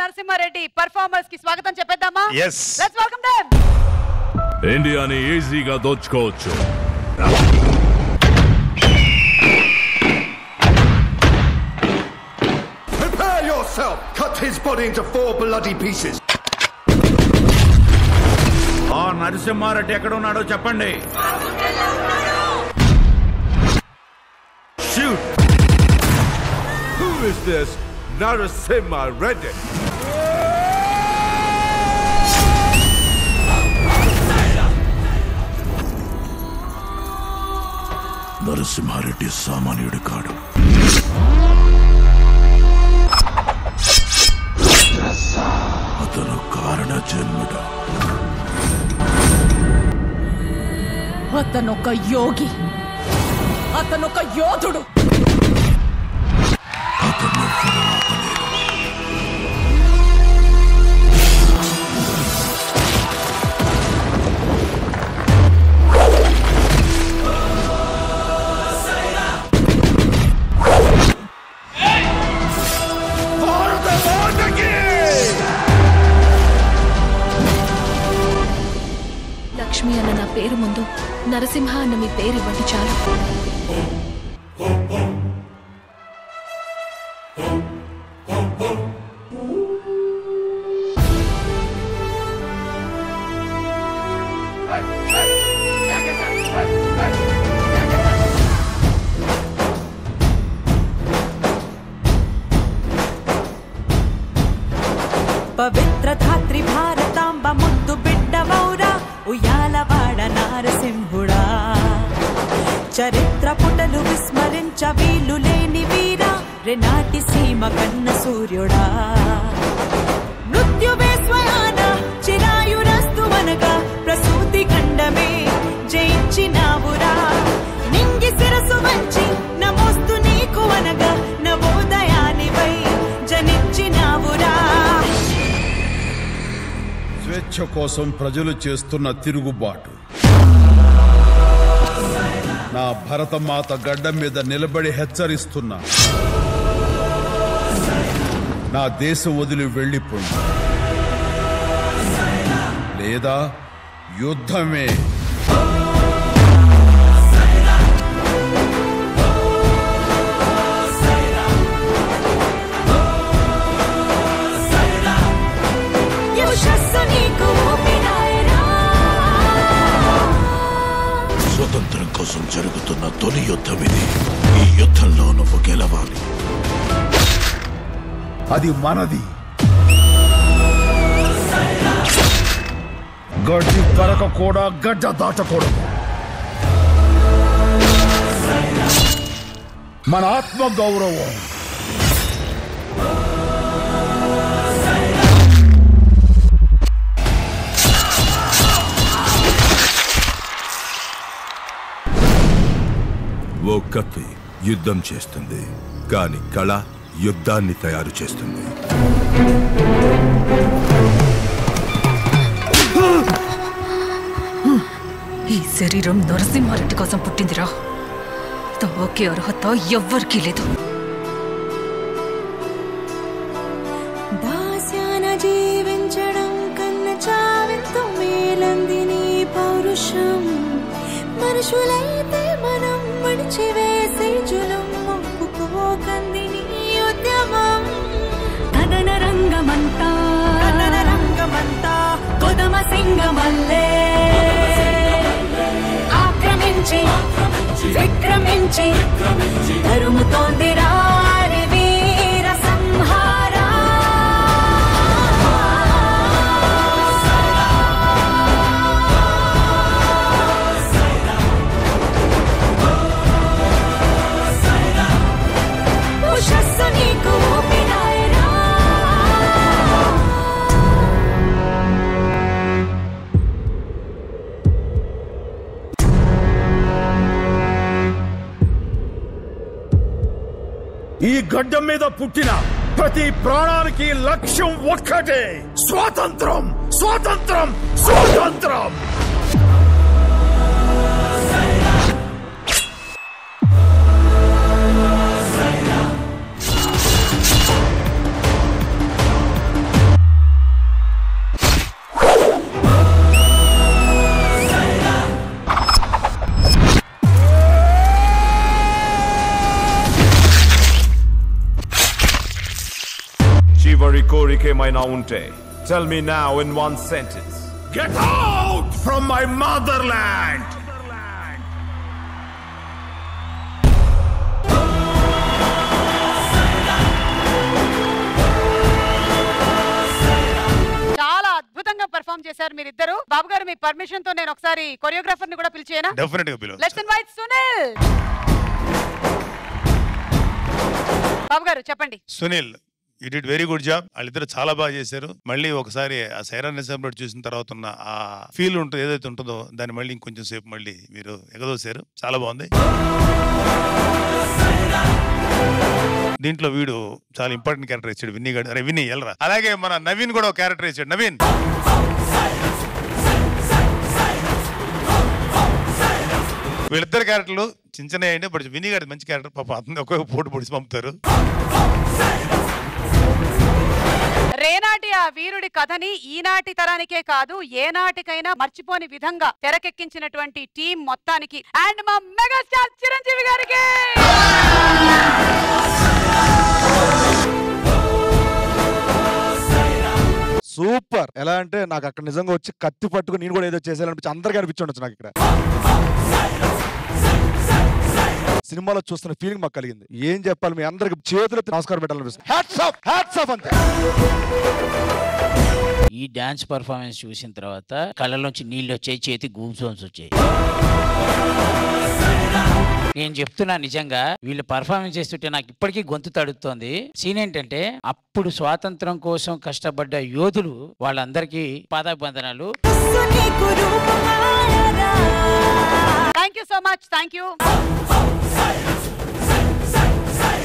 Narasimha Reddy performers కి స్వాగతం చెప్పేద్దామా Yes. లెట్స్ వెల్కమ్ దెం ఇండియాని ఈజీగా దోచుకోవచ్చు Prepare yourself! Cut his body into four bloody pieces. ఆ నరసింహారెడ్డి ఎక్కడ ఉన్నాడో చెప్పండి Shoot! Who is this Narasimha Reddy? Narasimha Reddy సామాన్యుడు కాడు అతను కారణ జన్ముడు అతనొక యోగి అతనొక యోధుడు లక్ష్మి అన్న నా పేరు ముందు నరసింహ అన్న మీ పేరు ఇవ్వండి చాలు పవిత్ర ధాత్రి భారతాంబ ముద్దు బిడ్డవౌరా ఉయ్యాలవాడ నారసింహుడా చరిత్ర పుటలు విస్మరించ వీలు లేని వీరా రెనాటి సీమ కన్న సూర్యుడా మృత్యువే స్వయాన చిరాయురస్తు అనగా ప్రసూతి ఖండమే జయించినావురా నింగి శిరసు వంచి నమోస్తు నీకు అనగా నవోదయానివై జనించినావురా స్వేచ్ఛ కోసం ప్రజలు చేస్తున్న తిరుగుబాటు నా భరతమాత గడ్డ మీద నిలబడి హెచ్చరిస్తున్నా నా దేశం వదిలి వెళ్ళిపోండి లేదా యుద్ధమే యశస్సు నీకు ఊపిరాయరా. స్వతంత్రం కోసం జరుగుతున్న తొలి యుద్ధం ఇది ఈ యుద్ధంలో నువ్వు గెలవాలి అది మనది గడ్డి పరక కూడా గడ్డ దాటకూడదు మన ఆత్మ గౌరవం ఓ కత్తి యుద్ధం చేస్తుంది కానీ కళ యుద్ధాన్ని తయారు చేస్తుంది ఈ శరీరం నరసింహారెడ్డి కోసం పుట్టిందిరా తోకే అర్హత ఎవ్వరికీ లేదు దాస్యాన జీవించడం కన్న చావెంతో మేలంది నీ పౌరుషం మనుషులైతే మనం మడిచివేసే జులం ఒప్పుకోకంది నీ ఉద్యమం కథన రంగమంతా కథన రంగమంతా కొదమ సింగమల్లే ఆక్రమించి విక్రమించి తరుముతోంది రారి వీర సంహారా ఉషస్సు నీకు ఊపిరాయరా. ఈ గడ్డ మీద పుట్టిన ప్రతి ప్రాణానికి లక్ష్యం ఒక్కటే స్వాతంత్రం స్వాతంత్రం స్వాతంత్రం కోరికేమైనా ఉంటే tell me now in one sentence Get out from my motherland! చాలా అద్భుతంగా పర్ఫామ్ చేశారు మీరిద్దరు బాబు గారు మీ పర్మిషన్ తో నేను ఒకసారి కొరియోగ్రాఫర్ ని కూడా పిలిచేనా డెఫినెట్ గా పిలువ లెట్స్ ఇన్వైట్ సునీల్ బాబు గారు చెప్పండి Sunil you did very good job వాళ్ళిద్దరు చాలా బాగా చేశారు మళ్ళీ ఒకసారి ఆ సైరా నిజాంలో చూసిన తర్వాత ఉన్న ఆ ఫీల్ ఉంటుంది ఏదైతే ఉంటుందో దాన్ని మళ్ళీ ఇంకొంచెం సేపు మళ్ళీ మీరు ఎగదోశారు చాలా బాగుంది దీంట్లో వీడు చాలా ఇంపార్టెంట్ క్యారెక్టర్ ఇచ్చాడు విన్నీ గడ్ అరే విన్నీ ఎల్రా అలాగే మన నవీన్ కూడా ఒక క్యారెక్టర్ ఇచ్చాడు నవీన్ వీళ్ళిద్దరు క్యారెక్టర్లు చిన్న చిన్న అయ్యండి బట్ విన్నీ గారి మంచి క్యారెక్టర్ పాప అతను ఒక్కొక్క పోటు పొడిచి పంపుతారు రేనాటి ఆ వీరుడి కథని ఈనాటి తరానికే కాదు ఏ నాటికైనా మర్చిపోని విధంగా తెరకెక్కించినటువంటి టీం మొత్తానికి అండ్ మా మెగాస్టార్ చిరంజీవి గారికి సూపర్ ఎలా అంటే నాకు అక్కడ నిజంగా వచ్చి కత్తి పట్టుకుని నేను కూడా ఏదో చేసేయాలనిపించి అందరికీ అనిపించి నాకు ఇక్కడ సినిమాలో చూస్తున్న ఫీలింగ్ మాకు కలిగింది ఏం చెప్పాలి మీ అందరికి చేతులెత్తి నమస్కారం పెట్టాలనిపిస్తుంది హ్యాట్స్ ఆఫ్ హ్యాట్స్ ఆఫ్ అంతే ఈ డాన్స్ పర్ఫార్మెన్స్ చూసిన తర్వాత కళ్ళలోంచి నీళ్ళు వచ్చాయి చేతి గూమ్స్ వచ్చాయి నేను చెప్తున్నా నిజంగా వీళ్ళు పర్ఫార్మెన్స్ చేస్తుంటే నాకు ఇప్పటికీ గొంతు తడుతోంది సీన్ ఏంటంటే అప్పుడు స్వాతంత్రం కోసం కష్టపడ్డ యోధులు వాళ్ళందరికీ పాదాబంధనాలు thank you so much thank you